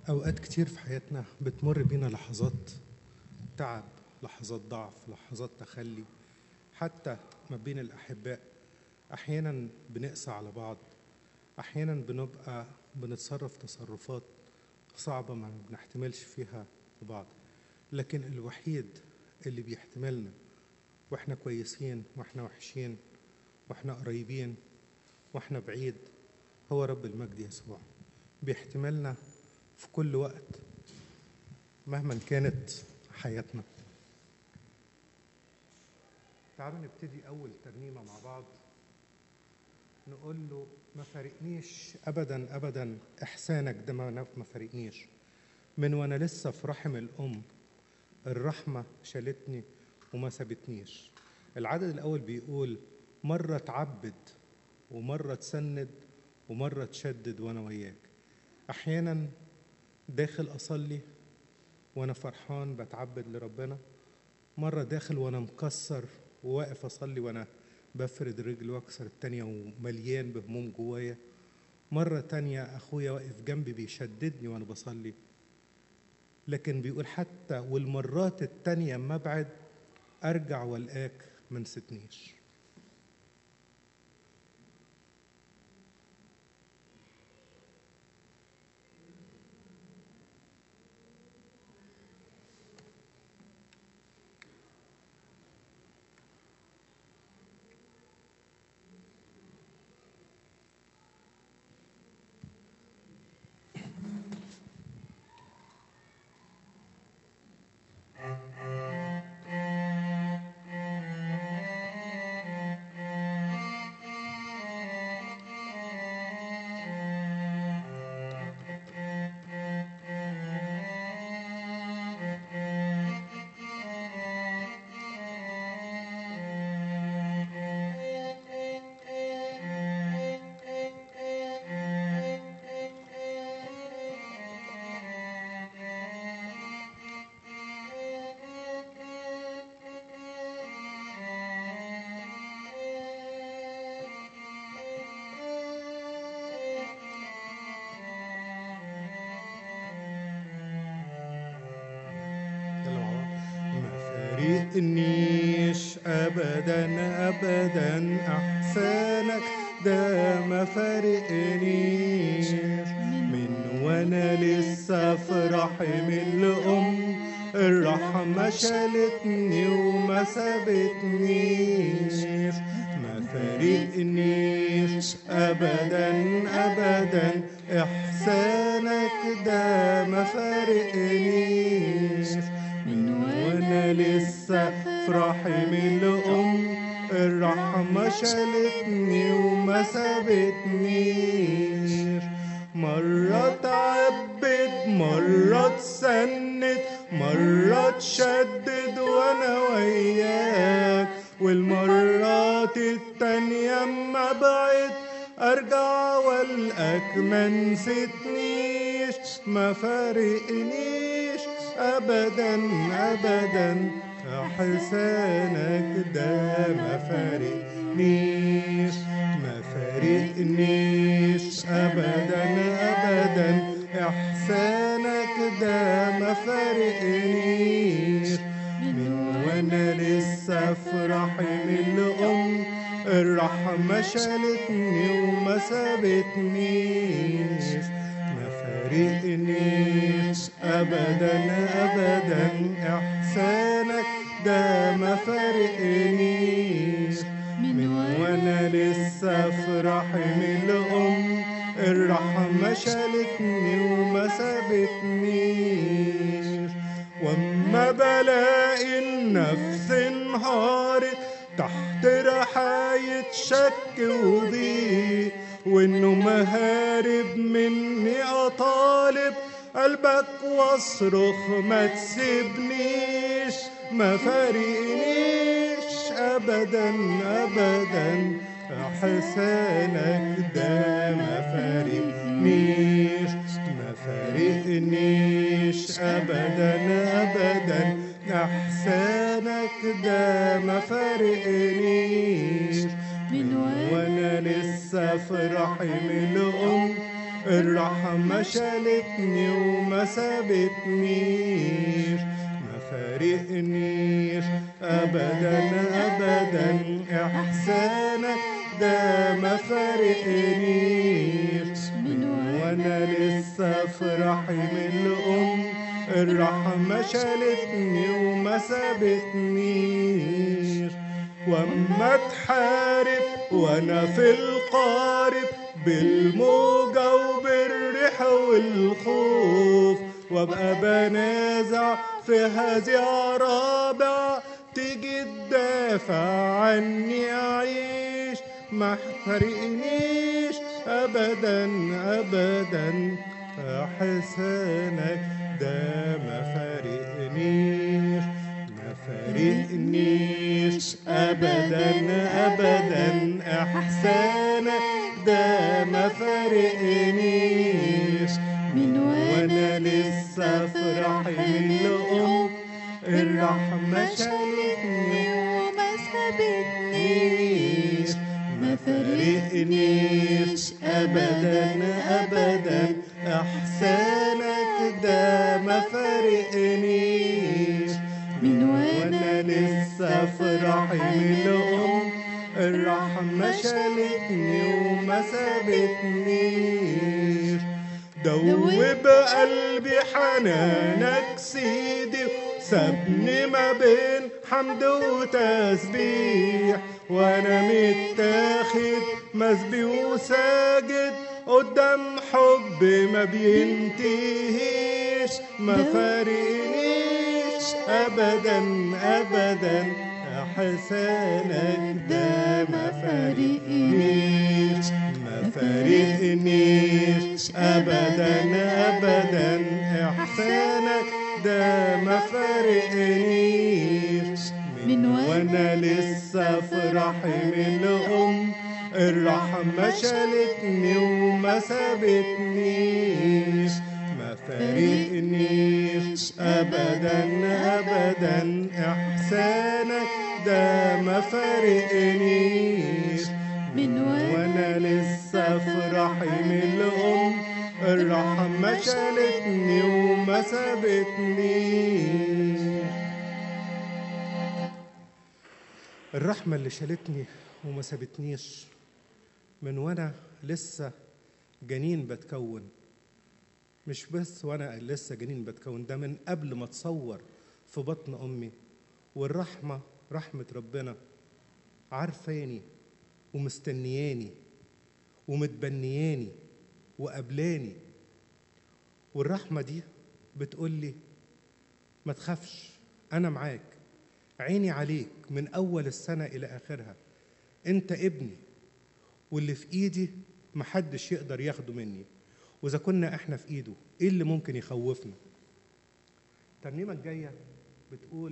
أوقات كتير في حياتنا بتمر بينا لحظات تعب لحظات ضعف لحظات تخلي حتى ما بين الأحباء أحيانا بنقسى على بعض أحيانا بنبقى بنتصرف تصرفات صعبة ما بنحتملش فيها بعض لكن الوحيد اللي بيحتملنا واحنا كويسين واحنا وحشين واحنا قريبين واحنا بعيد هو رب المجد يسوع بيحتملنا في كل وقت مهما كانت حياتنا تعالوا نبتدي أول ترنيمة مع بعض نقول له ما فارقنيش أبدا أبدا إحسانك ده ما ما فارقنيش من وأنا لسه في رحم الأم الرحمة شالتني وما سابتنيش العدد الأول بيقول مرة تعبد ومرة تسند ومرة تشدد وأنا وياك أحيانا داخل أصلي وأنا فرحان بتعبد لربنا مرة داخل وأنا مكسر وواقف أصلي وأنا بفرد رجل وأكسر التانية ومليان بهموم جوايا مرة تانية أخويا واقف جنبي بيشددني وأنا بصلي لكن بيقول حتى والمرات التانية ما أبعد أرجع والقاك ما نسيتنيش يلا مع بعض. ما فارقنيش ابدا ابدا احسانك ده ما فارقنيش من وانا لسه في رحم الام الرحمة شالتني وما سابتنيش ما فارقنيش ابدا ابدا احسانك ده ما فارقنيش من وانا لسه في رحم الام الرحمة شالتني وما سابتنيش مرة تعبد مرة تسند مرة تشدد وانا وياك والمرات التانية اما بعد ارجع والقاك ما نسيتنيش ما فارقنيش ابدا ابدا احسانك ده ما فارقنيش ما فارقنيش ابدا ابدا احسانك ده ما فارقنيش من وانا لسه في رحم الام الرحمة شالتني وما سابتنيش ما فارقنيش ابدا ابدا احسانك ده ما فارقنيش من وانا لسه في رحم الام الرحمة شالتني وما سابتنيش واما بلاقي النفس انهارت تحت رحاية شك وضيق وانه مهارب مني اطالب قلبك واصرخ ما تسيبنيش ما فارقنيش ابدا ابدا احسانك ده ما فارقنيش ما فارقنيش ابدا ابدا احسانك ده ما فارقنيش من وانا لسه في رحم الام الرحمة شالتني وما سابتنيش ما فارقنيش أبدا أبدا إحسانك ده ما فارقنيش من وأنا لسه في رحم الأم الرحمة شالتني وما سابتنيش واما تحارب وانا في القارب بالموجة وبالريح والخوف وابقى بنازع في هزيع رابع تيجي تدافع عني اعيش ما احترقنيش ابدا ابدا احسانك ده ما فارقنيش ما فارقنيش ابدا ابدا احسانك ده ما فارقنيش من وانا لسه في رحم الام الرحمه شالتني وما فارقنيش ما فارقنيش ابدا ابدا احسانك ده ما فارقنيش من وانا لسه في رحم الام الرحمه شالتني وما سابتنيش دوب قلبي حنانك سيدي سابني ما بين حمد وتسبيح وانا متاخد مسبي وساجد قدام حب ما بينتهيش ما فارقنيش ابدا ابدا احسانك ده ما فارقنيش ما فارقنيش ابدا ابدا احسانك ده ما فارقنيش من وانا لسه في رحم الام الرحمة شالتني وما سابتنيش ما فارقنيش ابدا ابدا احسانك ده ما فارقنيش من وانا لسه في رحم الام الرحمة شالتني وما سابتنيش الرحمة اللي شالتني وما سابتنيش من وانا لسه جنين بتكون مش بس وانا لسه جنين بتكون ده من قبل ما اتصور في بطن امي والرحمة رحمة ربنا عارفاني ومستنياني ومتبنياني وقبلاني والرحمة دي بتقول لي ما تخافش أنا معاك عيني عليك من أول السنة إلى آخرها أنت ابني واللي في إيدي محدش يقدر ياخده مني وإذا كنا إحنا في إيده إيه اللي ممكن يخوفنا الترنيمة الجاية بتقول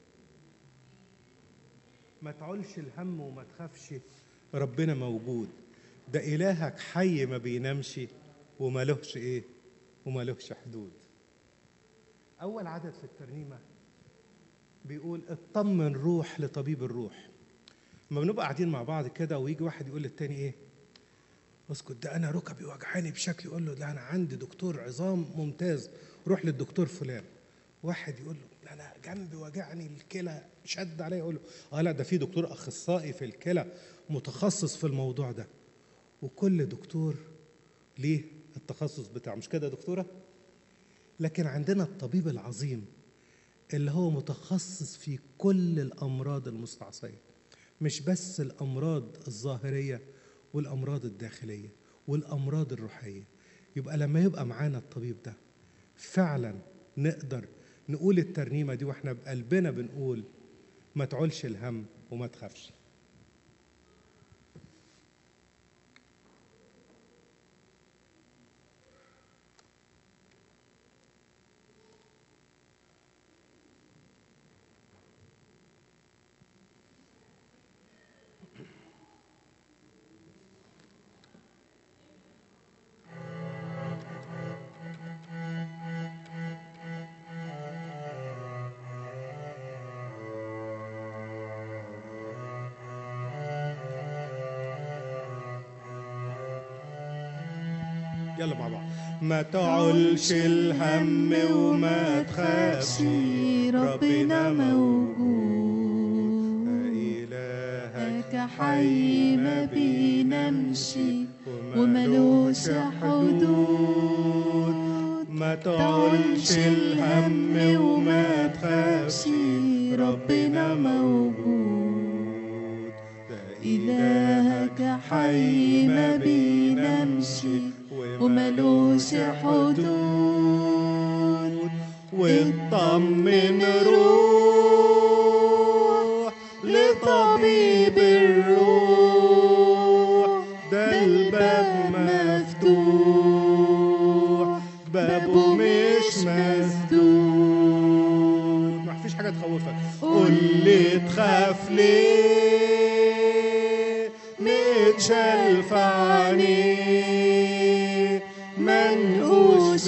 ما تعولش الهم وما تخافش ربنا موجود ده إلهك حي ما بينامش وما لهش إيه وما لهش حدود أول عدد في الترنيمة بيقول اطمن روح لطبيب الروح لما بنبقى قاعدين مع بعض كده ويجي واحد يقول للتاني ايه اسكت ده انا ركبي وجعاني بشكل يقول له ده انا عندي دكتور عظام ممتاز روح للدكتور فلان واحد يقول له ده انا جنبي وجعني الكلى شد عليا يقول له اه لا ده في دكتور اخصائي في الكلى متخصص في الموضوع ده وكل دكتور ليه التخصص بتاعه مش كده يا دكتوره لكن عندنا الطبيب العظيم اللي هو متخصص في كل الامراض المستعصيه مش بس الامراض الظاهريه والامراض الداخليه والامراض الروحيه يبقى لما يبقى معانا الطبيب ده فعلا نقدر نقول الترنيمه دي واحنا بقلبنا بنقول ما تعولش الهم وما تخافش يلا مع بعض ما تعولش الهم وما تخافش ربنا موجود إلهك حي ما بينامشي وملوش حدود ما تعولش الهم وما تخافش ربنا موجود ده إلهك حي ما بينامشي وملوش حدود واطمن روح لطبيب الروح ده الباب مفتوح بابه مش مسدود ما فيش حاجه تخوفك قول لي تخاف ليه متشال في عينيه منقوش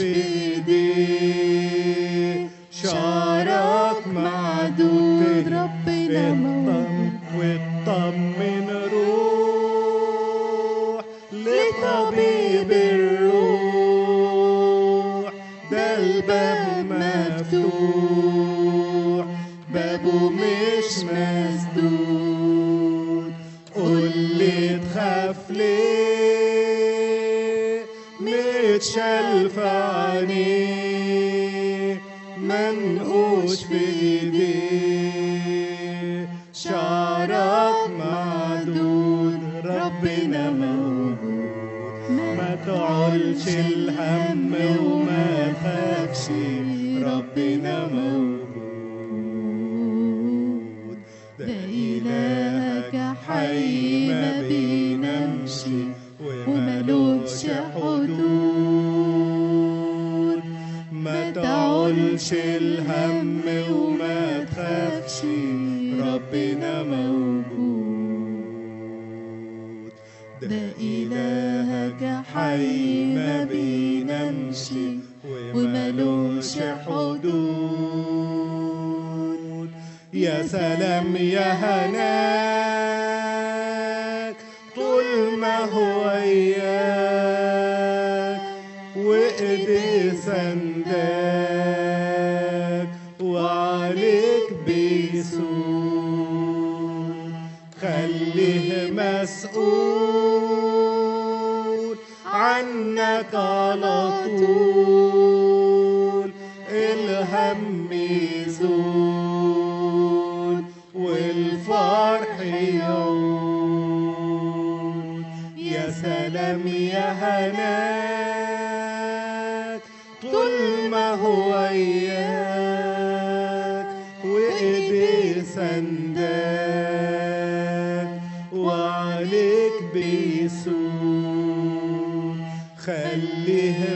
بايديه شعرك معدود ربنا موجود واطمن روح لطبيب الروح ده الباب مفتوح بابه مش مسدود قول لي تخاف ليه متشال في عينيه منقوش في ايديه شعرك معدود ربنا موجود ما تعولش الهم وما تخافش ربنا موجود ده إلهك حي ما بينامشي وملوش حدود ما تعولش الهم وما تخافش ربنا موجود ده إلهك حي ما بينامشي وملوش حدود يا سلام يا هناك طول ما هو إياك وإيديه سنداك وعليك بيسود خليه مسؤول عنك على طول الهم يزول والفرح يعود يا سلام يا هناك طول ما هو إياك وإيديه سنداك وعليك بيسود خليه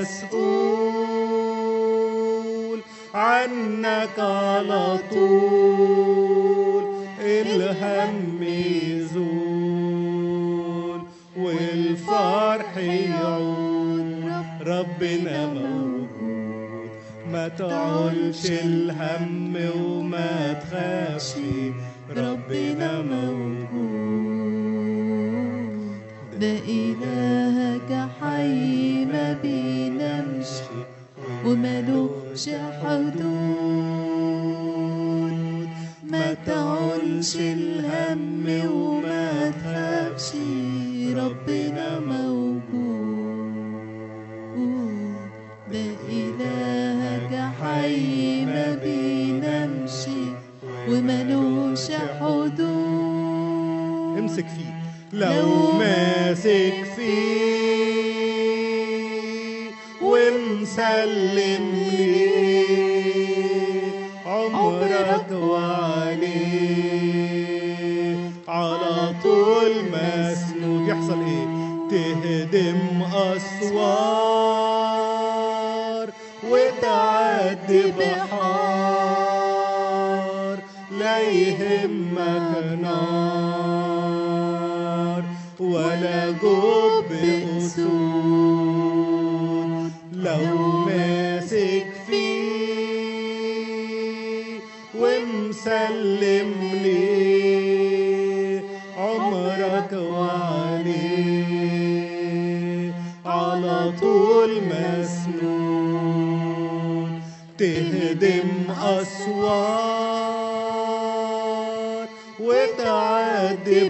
مسؤول عنك على طول الهم يزول والفرح يعود ربنا موجود ما تعولش الهم وما تخافش ربنا موجود ده إلهك حي ما بينامشي وملوش حدود ما تعولش الهم وما تخافش ربنا موجود ده إلهك حي ما بينامشي وملوش حدود امسك فيه لو ماسك فيه ومسلم ليه عمرك وعليه على طول مسنود يحصل ايه تهدم اسوار وتعدي بحار لا يهمك نار ولا جب أسود لو ماسك فيه ومسلم ليه عمرك وعليه على طول المسنون تهدم أسوار وتعدي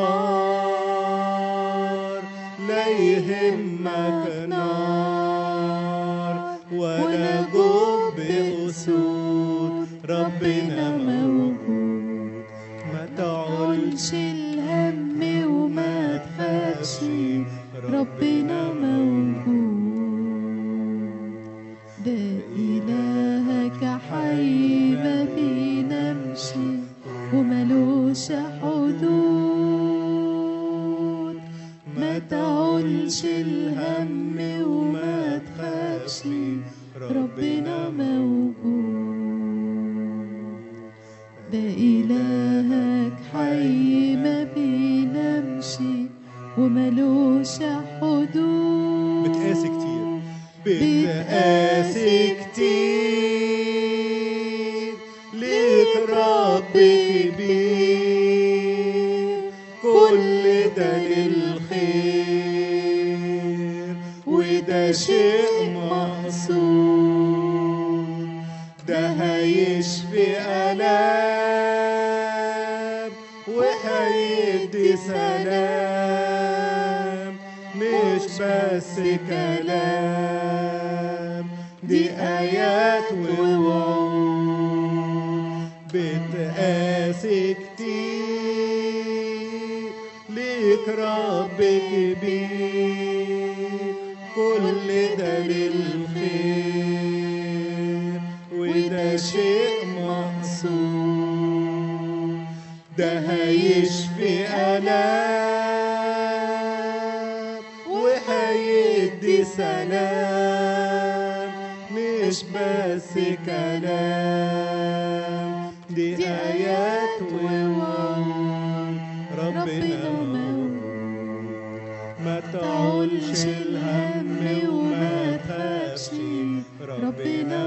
بحار لا يهمك نار ولا جب أسود ربنا موجود ما تعولش تعولش الهم وما تخافش ربنا موجود ده إلهك حي ما بينامش وملوش حدود ما تعولش الهم وما تخافش ربنا موجود ده إلهك حي ما بينامش وملوش حدود بتقاسي كتير بتقاسي بتقاسي كتير ليك رب كبير كل ده للخير وده شيء مقصود ده هيشفي آلام وهيدي سلام مش بس كلام دي آيات ووعود بتقاسي كتير ليك رب كبير كل ده للخير وده شيء مقصود ده هيشفي آلام وهيدي سلام مش بس كلام دي آيات ووعود ربنا موجود ما تعولش الهم وما تخافش ربنا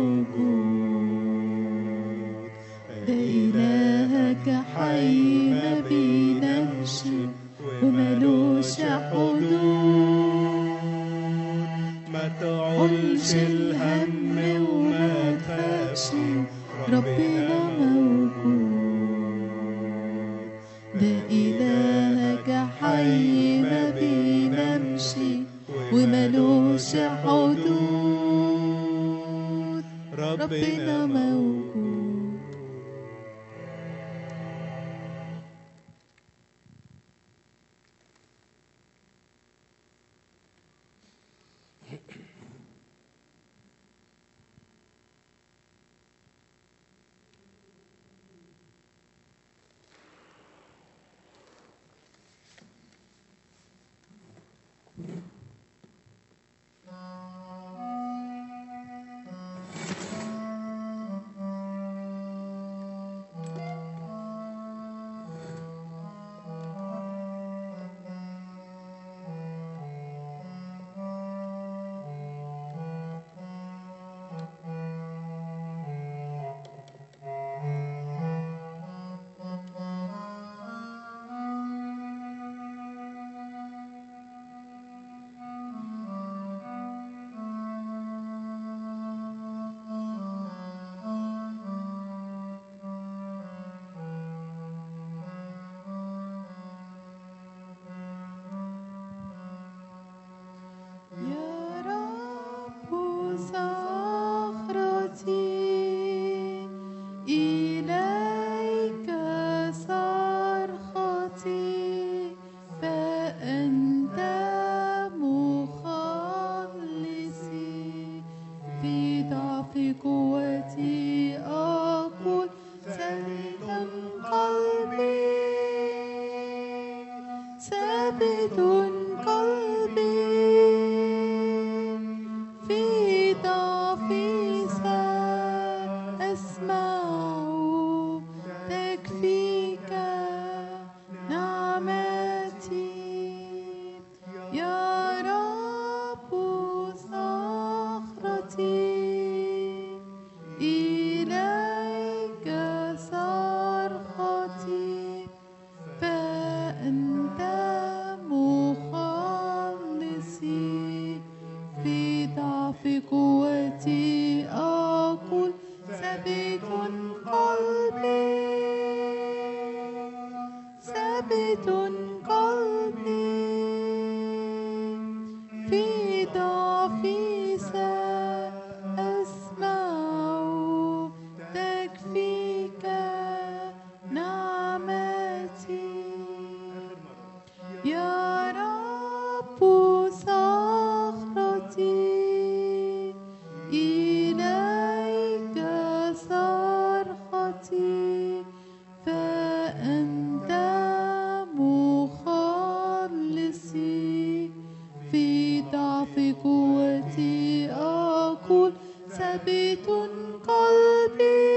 موجود ده إلهك حي ما بينامش وملوش حدود ما تعولش الهم وما تخافش ربنا موجود ده إلهك حي ما بينامش وملوش حدود ربنا موجود يا رب صخرتي إليك صرختي فأنت مخلصي في ضعف قوتي أقول ثابتا قلبي ثابت قلبي في ضعفي سأسمع تكفيك نعمتي يا رب صخرتي إليك صرختي فأنت مخلصي في ثابت قلبي